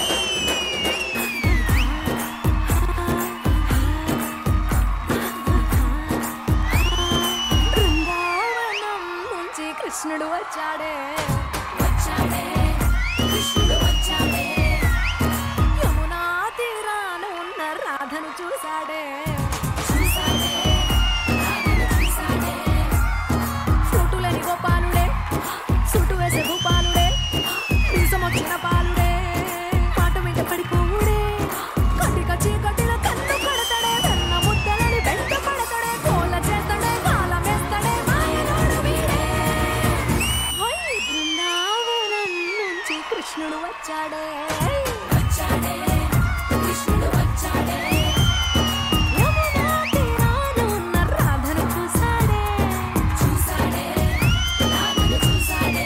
బృందావనం నుంచి కృష్ణుడు వచ్చాడే వచ్చాడే కృష్ణుడు వచ్చాడే యమునా తీరాన ఉన్న రాధను చూశాడే చూశాడే రాధను చూశాడే ఫ్రూటులని గోపాలుడే సుటు వేసే భూపాలుడే మీసం వచ్చిన పాలుడే పాట మీద పడిపోవుడే కటిక చీకటిల కన్ను కడతడే వెన్న ముద్దలని వెంట పడతడే కోల చేతడే కాలం వేస్తడే మాయనోడు వీడే హై బృందావనం నుంచి కృష్ణుడు వచ్చాడే వచ్చాడే కృష్ణుడు వచ్చాడే యమునా తీరాన ఉన్న రాధను చూశాడే చూశాడే రాధను చూశాడే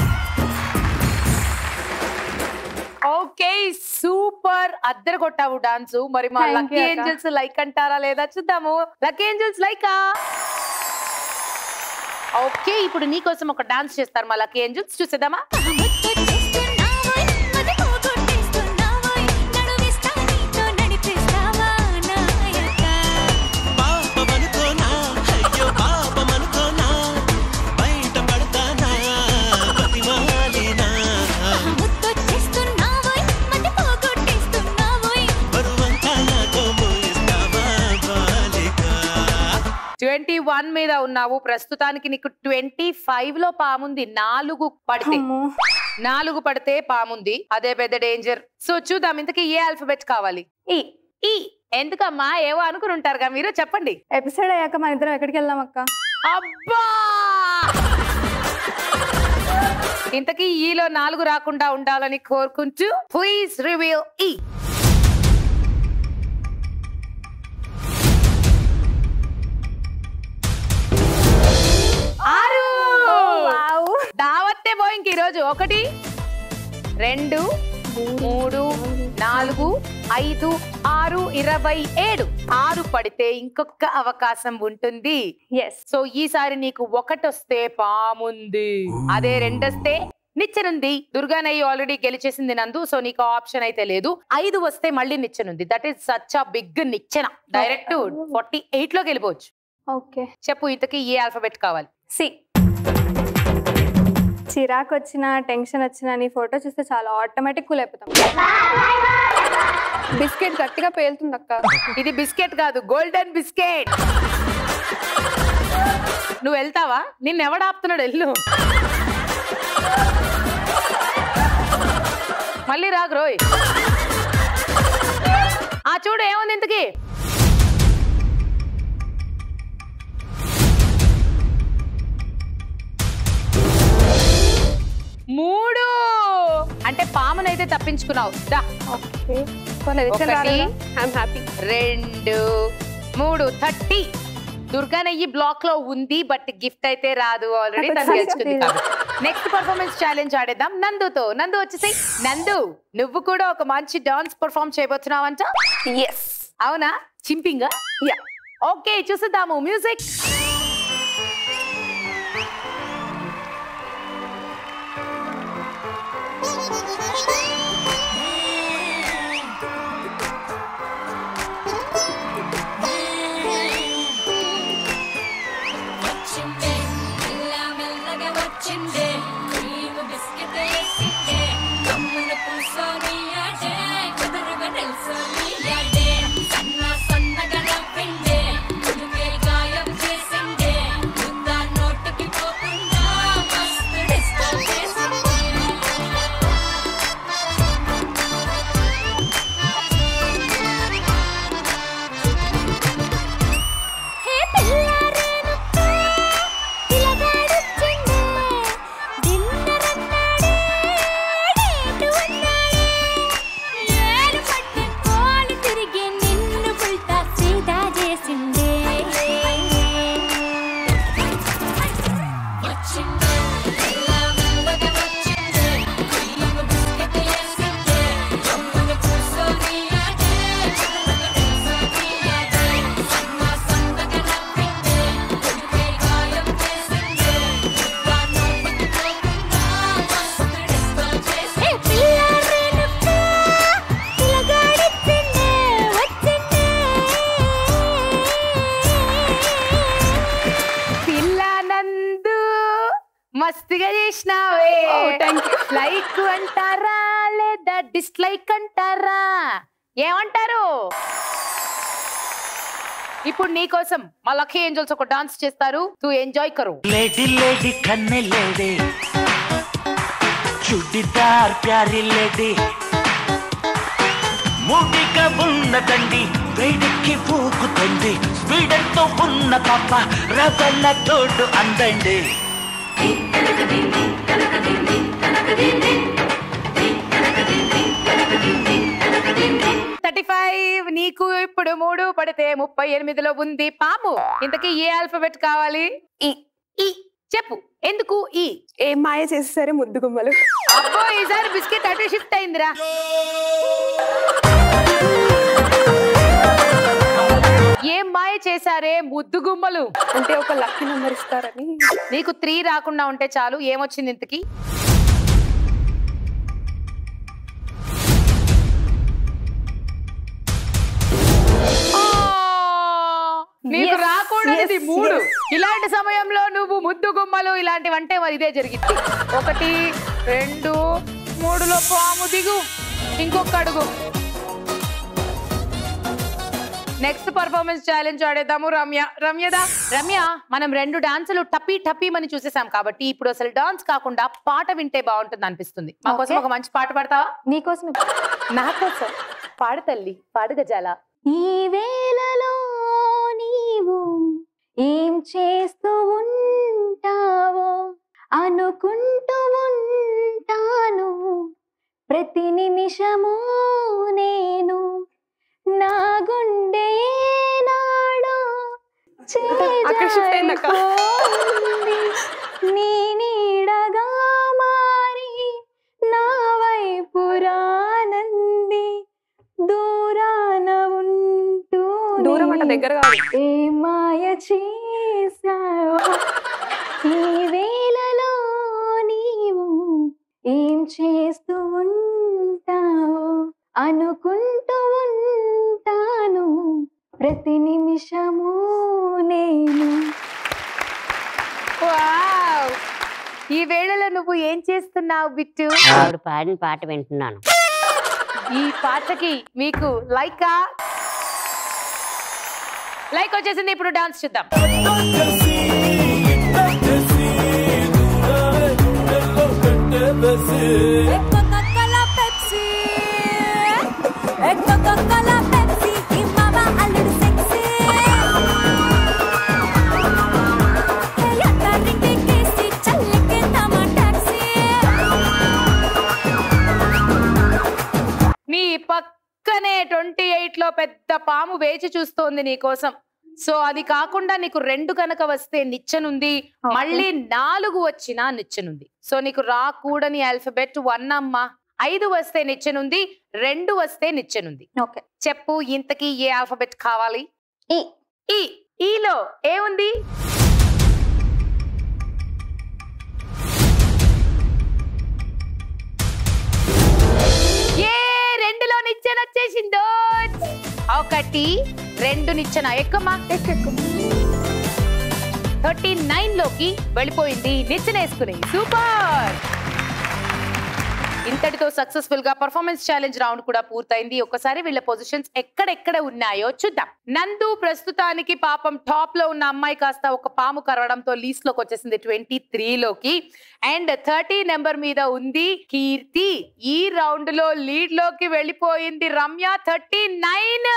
ఓకే సూపర్ అద్దరు కొట్టావు డాన్స్ మరి మా Thank you, లక్కీ అక్క. ఏంజల్స్ లైక్ అంటారా లేదా చూద్దాము లక్కీ ఏంజల్స్ లైకా ఓకే ఇప్పుడు నీకోసం ఒక డాన్స్ చేస్తారు మా లక్కీ ఏంజల్స్ చూసేద్దామా ముద్దొచ్చేస్తున్నావోయ్, మది పోగొట్టేస్తున్నావోయ్, నడుమిస్తా నీతో నడిపిస్తావా నాయక పాపమనుకోనా అయ్యో పాపమనుకోనా బయట పడతానా బతిమాలినా ముద్దొచ్చేస్తున్నావోయ్, మది పోగొట్టేస్తున్నావోయ్, బరువంతా నాతో మోయిస్తావా బాలిక ట్వంటీ వన్ మీద ఉన్నావు ప్రస్తుతానికి నీకు ట్వంటీ ఫైవ్ లో పాముంది నాలుగు పడితే అమ్మో నాలుగు పడితే పాముంది అదే పెద్ద డేంజర్ సో చూద్దాం ఇంతకీ ఏ ఆల్ఫబెట్ కావాలి ఈ ఈ ఎందుకమ్మా ఏవో అనుకుని ఉంటారుగా మీరు చెప్పండి ఎపిసోడ్ అయ్యాక మన ఇద్దరం ఎక్కడికి వెళ్దాం అక్క అబ్బా ఇంతకీ ఈలో నాలుగు రాకుండా ఉండాలని కోరుకుంటూ ప్లీజ్ రివీల్ ఈ ఆరు వావ్ దావత్తే పోయి ఇంక ఈరోజు ఒకటి రెండు మూడు నాలుగు ఐదు ఆరు ఇరవై ఏడు ఆరు పడితే ఇంకొక అవకాశం ఉంటుంది ఎస్ సో ఈసారి నీకు ఒకటి వస్తే పాముంది అదే రెండొస్తే నిచ్చెనుంది దుర్గానయ్య ఆల్రెడీ గెలిచేసింది నందు సో నీకు ఆప్షన్ అయితే లేదు ఐదు వస్తే మళ్ళీ నిచ్చెనుంది that is such a big నిచ్చెన డైరెక్ట్ ఫార్టీ ఎయిట్ లోకి వెళ్ళిపోవచ్చు ఓకే చెప్పు ఇంతకీ ఏ ఆల్ఫాబెట్ కావాలి సి చిరాకు వచ్చిన టెన్షన్ వచ్చిన నీ ఫోటో చూస్తే చాలా ఆటోమేటిక్ కూల్ అయిపోతాం బిస్కెట్ గట్టిగా పేలుతుంది అక్క ఇది బిస్కెట్ కాదు గోల్డెన్ బిస్కెట్ నువ్వు వెళ్తావా నిన్ను ఎవడు ఆపుతున్నాడు వెళ్ళు మళ్ళీ రాకు రోయ్ ఆ చూడు ఏముంది ఇంతకి మూడు అంటే పామునైతే తప్పించుకున్నావు దా ఓకే పర్లేదు ఇచ్చాను ఒకటి. ఐఎమ్ హ్యాపీ రెండు మూడు థర్టీ దుర్గానయ్యి బ్లాక్ లో ఉంది బట్ గిఫ్ట్ అయితే రాదు ఆల్రెడీ తను గెలుచుకుంది నెక్స్ట్ పర్ఫార్మెన్స్ ఛాలెంజ్ ఆడేద్దాం నందుతో నందు వచ్చేసి నందు నువ్వు కూడా ఒక మంచి డాన్స్ పర్ఫామ్ చేయబోతున్నావంట ఎస్ అవునా చింపింగా యా ఓకే చూసేద్దాము మ్యూజిక్ వచ్చిందే మెల్ల మెల్లగా వచ్చిందే క్రీమ్ బిస్కెట్ వేసిందే కమ్మున కూసోని ఆడే కుదురుగా నిల్సోని ఆడే సన్న సన్నగా నవ్విందే కుదుకే గాయం చేసిందే ముద్ద నోటికి పోకుండా మస్తు డిస్కో చేసిందే హే పిల్లారేనక్క పిల్లగాడొచ్చిండే డిన్నర్ అన్నాడే డేటు అన్నాడే ఏడు పట్టుకోని తిరిగి నిన్ను పుల్టా సీదా చేసిందే వచ్చిందే మెల్ల మెల్లగా వచ్చిందే క్రీమ్ బిస్కెట్ వేసిందే కమ్మున కూసోని ఆడే కుదురుగా నిల్సోని ఆడే సన్న సన్నగా నవ్విందే కుదుకే గాయం చేసిందే ముద్ద నోటికి పోకుండా మస్తు డిస్కో చేసిందే పిల్లారేనక్క పిల్లగాడొచ్చిందే వచ్చిందే పిల్లానందు మస్తుగా చేసినావే Oh, thank you. లైక్ అంటారా లేదా డిస్లైక్ అంటారా ఏమంటారు ఇప్పుడు నీకోసం మా లక్కీ ఏంజల్స్ ఒక డాన్స్ చేస్తారు తూ ఎంజాయ్ కరు లేడీ లేడీ కన్నె లేడీ చుడిదార్ ప్యారీ లేడీ మూటిగా ఉన్నదండి వేడికి పూకుతుంది స్పీడంతో ఉన్న పాప రవణ తోడు అందండి థర్టీ ఫైవ్ నీకు ఇప్పుడు మూడు పడితే ముప్పై ఎనిమిదిలో ఉంది పాము ఇంతకీ ఏ ఆల్ఫాబెట్ కావాలి ఈ ఈ చెప్పు ఎందుకు ఈ ఏ మాయ చేసేసరి ముద్దు గుమ్మలు అబ్బో ఈసారి బిస్కెట్ అటు షిఫ్ట్ అయిందిరా ఏం మాయ చేశారే ముద్దు గుమ్మలు అంటే ఒక లక్కీ నెంబర్ ఇస్తారని నీకు త్రీ రాకుండా ఉంటే చాలు ఏమొచ్చింది ఇంతకి ఆ! నీకు Yes, రాకూడదు yes, మూడు yes. ఇలాంటి సమయంలో నువ్వు ముద్దు గుమ్మలు ఇలాంటివంటే మరి ఇదే జరిగింది ఒకటి రెండు మూడులో పాము దిగు ఇంకొక అడుగు నెక్స్ట్ పర్ఫార్మెన్స్ ఛాలెంజ్ ఆడేద్దాము రమ్య రమ్యదా రమ్య మనం రెండు డాన్సులు టపీ టపీ అని చూసేసాం కాబట్టి ఇప్పుడు అసలు డాన్స్ కాకుండా పాట వింటే బాగుంటుంది అనిపిస్తుంది మా కోసం Okay. ఒక మంచి పాట పాడతావా నీకోసమే నా కోసం పాడు తల్లి పాడు గజాల ఈ వేళలో నీవు ఏం చేస్తూ ఉంటావో అనుకుంటూ ఉంటాను ప్రతి నిమిషము నేను నా గుండె నాడో అక్కడ shift అయిందక్క. చేజారిపోయింది. నీ నీడగా మారి నా వైపు రానంది దూరాన ఉంటూ దూరం అంటే దగ్గర కాదు ఏ మాయ చేసావో ఈ వేళలో నీవు ఈ వేళలో నువ్వు ఏం చేస్తున్నావు బిట్టు ఆవిడ పాడిన పాట వింటున్నాను ఈ పాటకి మీకు లైకా లైక్ వచ్చేసింది ఇప్పుడు డాన్స్ చూద్దాం Coca-Cola, Pepsi. Coca-Cola, Pepsi. ఈ మామ అల్లుడు sexy. ఎక్కడికి కేసి చల్లెక్కేద్దామా taxi. నీ పక్కనే ట్వంటీ ఎయిట్ లో పెద్ద పాము వేచి చూస్తోంది నీ కోసం సో అది కాకుండా నీకు రెండు కనుక వస్తే నిచ్చెనుంది మళ్ళీ నాలుగు వచ్చినా నిచ్చెనుంది సో నీకు రాకూడని ఆల్ఫబెట్ వన్ అమ్మా ఐదు వస్తే నిచ్చెనుంది రెండు వస్తే నిచ్చెనుంది ఓకే చెప్పు ఇంతకీ ఏ ఆల్ఫబెట్ కావాలి ఈ ఈ ఈలో ఏముంది ఏ రెండులో నిచ్చెన వచ్చేసిందో ఒకటి రెండు నిచ్చెన ఎక్కుమా థర్టీ నైన్ లోకి వెళ్ళిపోయింది నిచ్చెన వేసుకుని సూపర్ ఇంతటితో సక్సెస్ఫుల్ గా పర్ఫార్మెన్స్ ఛాలెంజ్ రౌండ్ కూడా పూర్తయింది ఒకసారి వీళ్ళ పొజిషన్స్ ఎక్కడెక్కడ ఉన్నాయో చూద్దాం నందు ప్రస్తుతానికి పాపం టాప్ లో ఉన్న అమ్మాయి కాస్త ఒక పాము కరవడంతో లీస్ట్ లోకి వచ్చేసింది ట్వంటీ త్రీ లోకి అండ్ థర్టీ నెంబర్ మీద ఉంది కీర్తి ఈ రౌండ్ లో లీడ్ లోకి వెళ్ళిపోయింది రమ్య థర్టీ నైన్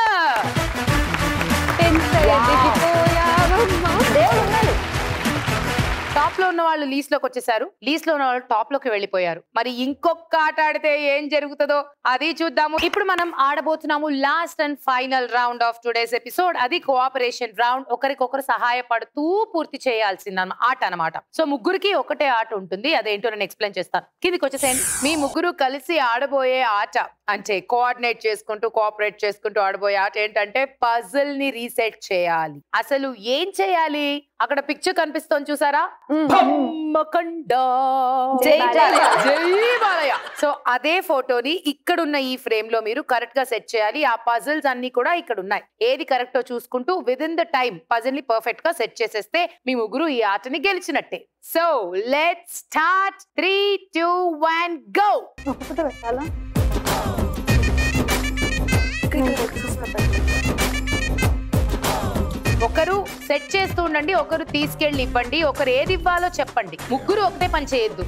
టాప్ లో ఉన్న వాళ్ళు లీస్ లోకి వచ్చేసారు లీస్ లో ఉన్న వాళ్ళు టాప్ లోకి వెళ్ళిపోయారు మరి ఇంకొక ఆట ఆడితే ఏం జరుగుతుందో అది చూద్దాము ఇప్పుడు మనం ఆడబోతున్నాము last and final round of today's episode అది కోఆపరేషన్ రౌండ్ ఒకరికొకరు సహాయపడుతూ పూర్తి చేయాల్సిన ఆట అన్నమాట సో ముగ్గురికి ఒకటే ఆట ఉంటుంది అదేంటో నేను ఎక్స్ప్లెయిన్ చేస్తాను కిందికి వచ్చేసేయండి మీ ముగ్గురు కలిసి ఆడబోయే ఆట అంటే కోఆర్డినేట్ చేసుకుంటూ కోఆపరేట్ చేసుకుంటూ ఆడబోయే ఆట ఏంటంటే పజిల్ ని రీసెట్ చేయాలి అసలు ఏం చేయాలి అక్కడ పిక్చర్ కనిపిస్తోంది చూసారా బొమ్మకొండ. జై బాలయ్య. జై బాలయ్య సో అదే ఫోటోని ఇక్కడున్న ఈ ఫ్రేమ్ లో మీరు కరెక్ట్ గా సెట్ చేయాలి ఆ పజిల్స్ అన్ని కూడా ఇక్కడ ఉన్నాయి ఏది కరెక్టో చూసుకుంటూ with in the time puzzle ని పర్ఫెక్ట్ గా సెట్ చేసేస్తే మీ ముగ్గురు ఈ ఆటని గెలిచినట్టే so let start three two one go ఒక్కొక్కటి పెట్టాలా ఒకరు సెట్ చేస్తూ ఉండండి ఒకరు తీసుకెళ్ళి ఇవ్వండి ఒకరు ఏది ఇవ్వాలో చెప్పండి ముగ్గురు ఒకటే పని చేయొద్దు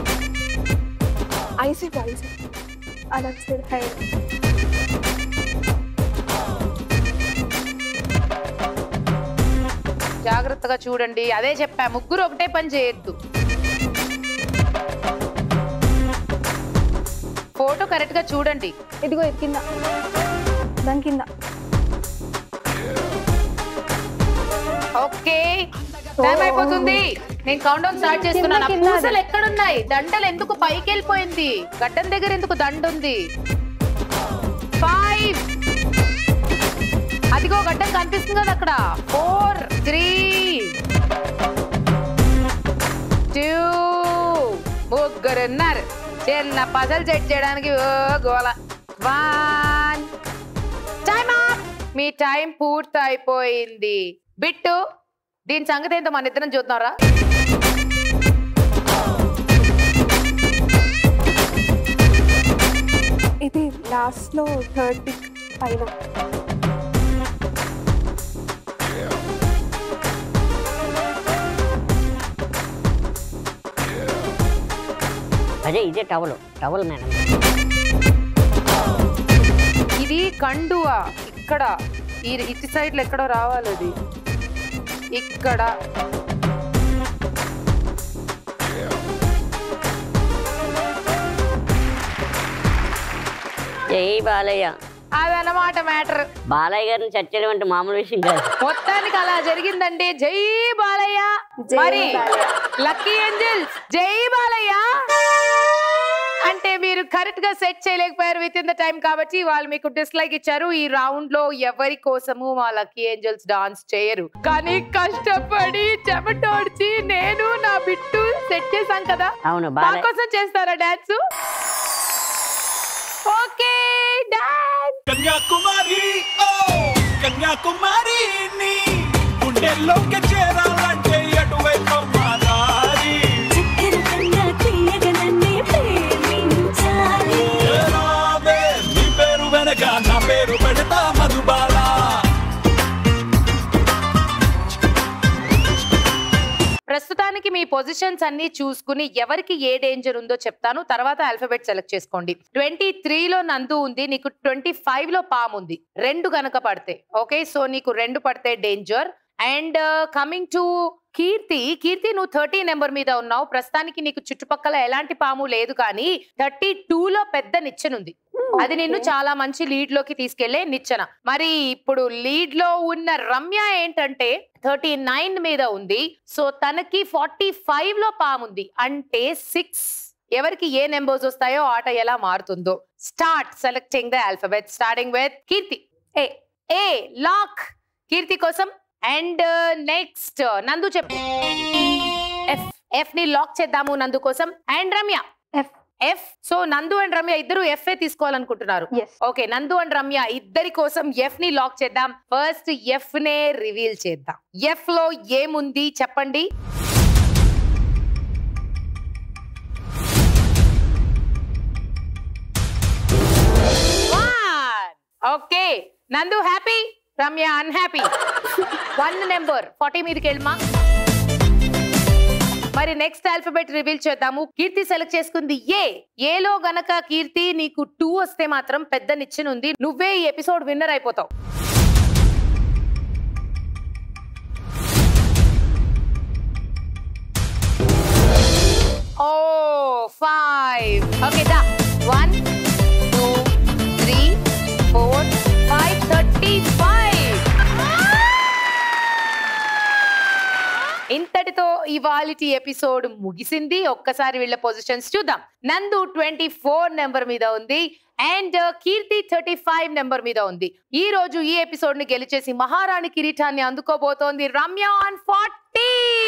ఐసీ ఐసీ అలా సైడ్ హైడ్ జాగ్రత్తగా చూడండి అదే చెప్పా ముగ్గురు ఒకటే పని చేయొద్దు ఫోటో కరెక్ట్ గా చూడండి ఇదిగో ఇది కింద దాని కింద ఓకే టైం అయిపోతుంది నేను కౌంట్ డౌన్ స్టార్ట్ చేస్తున్నాను ఆ కింద, కింద. పూసలు ఎక్కడున్నాయి దండలు ఎందుకు పైకి వెళ్ళిపోయింది గడ్డం దగ్గర ఎందుకు దండ ఉంది ఫైవ్ అదిగో గడ్డం కనిపిస్తుంది కదా అక్కడ ఫోర్ త్రీ టూ ముగ్గురున్నారు చిన్న పజల్ సెట్ చేయడానికి ఓ గోల వన్ టైం మీ టైం పూర్తి అయిపోయింది బిట్టు దీని సంగతి ఏంటో మన ఇద్దరం చూద్దాంరా ఇది లాస్ట్ లో థర్డ్ పిక్ పైన అదే ఇదే టవల్ టవల్ మేడం ఇది కండువా ఇక్కడ ఈ ఇటు సైడ్ లో ఎక్కడో రావాలి అది ఇక్కడ జై బాలయ్య అదనమాట మ్యాటర్ బాలయ్య గారిని చచ్చేయడం అంటే మామూలు విషయం కాదు మొత్తానికి అలా జరిగిందండి జై బాలయ్య జై మరి బాలయ్య. లక్కీ ఏంజల్స్ జై బాలయ్య అంటే మీరు కరెక్ట్ గా సెట్ చేయలేకపోయారు విత్ ఇన్ ద టైం కాబట్టి వాళ్ళు మీకు డిస్లైక్ ఇచ్చారు ఈ రౌండ్ లో ఎవరి కోసము మా లక్కీ ఏంజల్స్ డాన్స్ చేయరు కానీ కష్టపడి చెమటోడ్చి నేను నా బిట్టు సెట్ చేశాం కదా అవును మా బాలయ్య కోసం చేస్తారా డాన్స్ ఓకే డాన్స్ కన్యాకుమారి ఓ కన్యాకుమారి నీ గుండెల్లోకి చేరాలంటే అటువైపు మా దారి ప్రస్తుతానికి మీ పొజిషన్స్ అన్ని చూసుకుని ఎవరికి ఏ డేంజర్ ఉందో చెప్తాను తర్వాత ఆల్ఫాబెట్ సెలెక్ట్ చేసుకోండి ట్వంటీ త్రీలో నందు ఉంది నీకు ట్వంటీ ఫైవ్ లో పాము ఉంది రెండు గనక పడితే ఓకే సో నీకు రెండు పడితే danger and coming to Keerthi Keerthi నువ్వు థర్టీ నెంబర్ మీద ఉన్నావు ప్రస్తుతానికి నీకు చుట్టుపక్కల ఎలాంటి పాము లేదు కానీ థర్టీ లో పెద్ద నిచ్చెనుంది అది నిన్ను చాలా మంచి లీడ్ లోకి తీసుకెళ్లే నిచ్చెన మరి ఇప్పుడు లీడ్ లో ఉన్న రమ్య ఏంటంటే థర్టీ నైన్ మీద ఉంది సో తనకి ఫార్టీ ఫైవ్ లో పాముంది అంటే సిక్స్ ఎవరికి ఏ నెంబర్స్ వస్తాయో ఆట ఎలా మారుతుందో start selecting the alphabet starting with Keerthi A A lock Keerthi కోసం అండ్ నెక్స్ట్ నందు చెప్పు ఎఫ్ ఎఫ్ ని లాక్ చేద్దాము నందు కోసం and Ramya F F so Nandu and Ramya ఇద్దరు ఎఫ్ ఏ తీసుకోవాలనుకుంటున్నారు ఓకే నందు అండ్ రమ్య ఇద్దరి కోసం ఎఫ్ ని లాక్ చేద్దాం ఫస్ట్ ఎఫ్ నే రివీల్ చేద్దాం ఎఫ్ లో ఏముంది చెప్పండి okay Nandu happy Ramya unhappy one number forty మీదకి వెళ్ళమా మరి నెక్స్ట్ ఆల్ఫాబెట్ రివీల్ చేద్దాము కీర్తి సెలెక్ట్ చేసుకుంది ఏ ఏలో గనక కీర్తి నీకు టూ వస్తే మాత్రం పెద్ద నిచ్చెనుంది నువ్వే ఈ ఎపిసోడ్ విన్నర్ అయిపోతావు ఓ ఫైవ్ ఓకే దా one two three four five thirty five ఇంతటితో ఇవాళటి ఎపిసోడ్ ముగిసింది ఒక్కసారి వీళ్ళ పొజిషన్స్ చూద్దాం నందు ట్వంటీ ఫోర్ నెంబర్ మీద ఉంది and Keerthi thirty five number మీద ఉంది ఈ రోజు ఈ ఎపిసోడ్ ని గెలిచేసి మహారాణి కిరీటాన్ని అందుకోబోతోంది రమ్య ఆన్ ఫార్టీ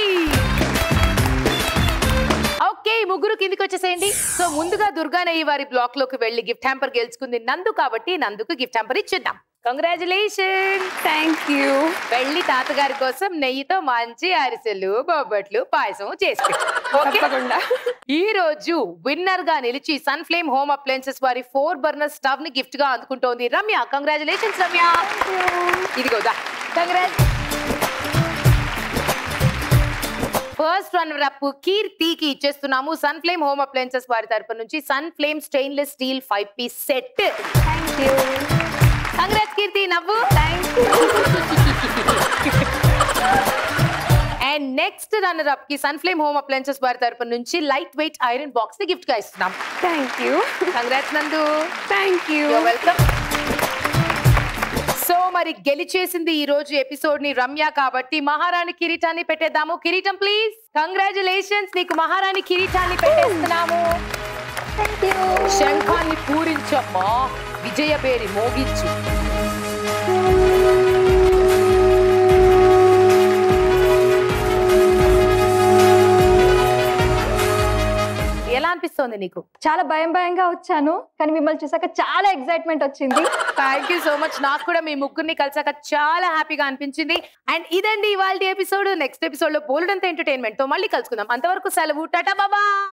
ఓకే ముగ్గురు కిందికి వచ్చేసేయండి సో ముందుగా దుర్గానయ్య వారి బ్లాక్ లోకి వెళ్లి గిఫ్ట్ హ్యాంపర్ గెలుచుకుంది నందు కాబట్టి నందుకు గిఫ్ట్ హ్యాంపర్ ఇచ్చేద్దాం కంగ్రాచులేషన్ థ్యాంక్ యూ వెళ్ళి తాతగారి కోసం నెయ్యితో మంచి అరిసెలు బొబ్బట్లు పాయసం చేసి తప్పకుండా. ఈ రోజు విన్నర్ గా నిలిచి సన్ ఫ్లేమ్ హోమ్ అప్లయన్సెస్ వారి ఫోర్ బర్నర్ స్టవ్ ని గిఫ్ట్ గా అందుకుంటోంది రమ్య కంగ్రాచులేషన్స్ రమ్య ఇదిగోదా కంగ్రాట్ ఫస్ట్ రన్నర్ అప్ కీర్తికి ఇచ్చేస్తున్నాము సన్ ఫ్లేమ్ హోమ్ అప్లయన్సెస్ వారి తరపు నుంచి Sun Flame stainless steel five piece set thank you congrats Keerthi నవ్వు అండ్ నెక్స్ట్ రన్నర్ అప్ కి సన్ ఫ్లేమ్ హోమ్ అప్లయన్సెస్ వారి తరపు నుంచి లైట్ వెయిట్ ఐరన్ బాక్స్ ని గిఫ్ట్ గా ఇస్తున్నాం thank you congrats Nandu thank you welcome so మరి గెలిచేసింది ఈ రోజు ఎపిసోడ్ ని రమ్య కాబట్టి మహారాణి కిరీటాన్ని పెట్టేద్దాము కిరీటం ప్లీజ్ కంగ్రాచులేషన్స్ నీకు మహారాణి కిరీటాన్ని పెట్టేస్తున్నాము శంఖాన్ని పూరించమ్మా విజయ పేరి మోగించు ఎలా అనిపిస్తోంది నీకు చాలా భయం భయంగా వచ్చాను కానీ మిమ్మల్ని చూసాక చాలా ఎక్సైట్మెంట్ వచ్చింది థ్యాంక్ యూ సో మచ్ నాకు కూడా మీ ముగ్గురిని కలిసాక చాలా హ్యాపీగా అనిపించింది అండ్ ఇదండి ఇవాళ ఎపిసోడ్ నెక్స్ట్ ఎపిసోడ్ లో బోల్డ్ అంత ఎంటర్టైన్మెంట్ తో మళ్ళీ కలుసుకుందాం అంతవరకు సెలవు టాటా బాబా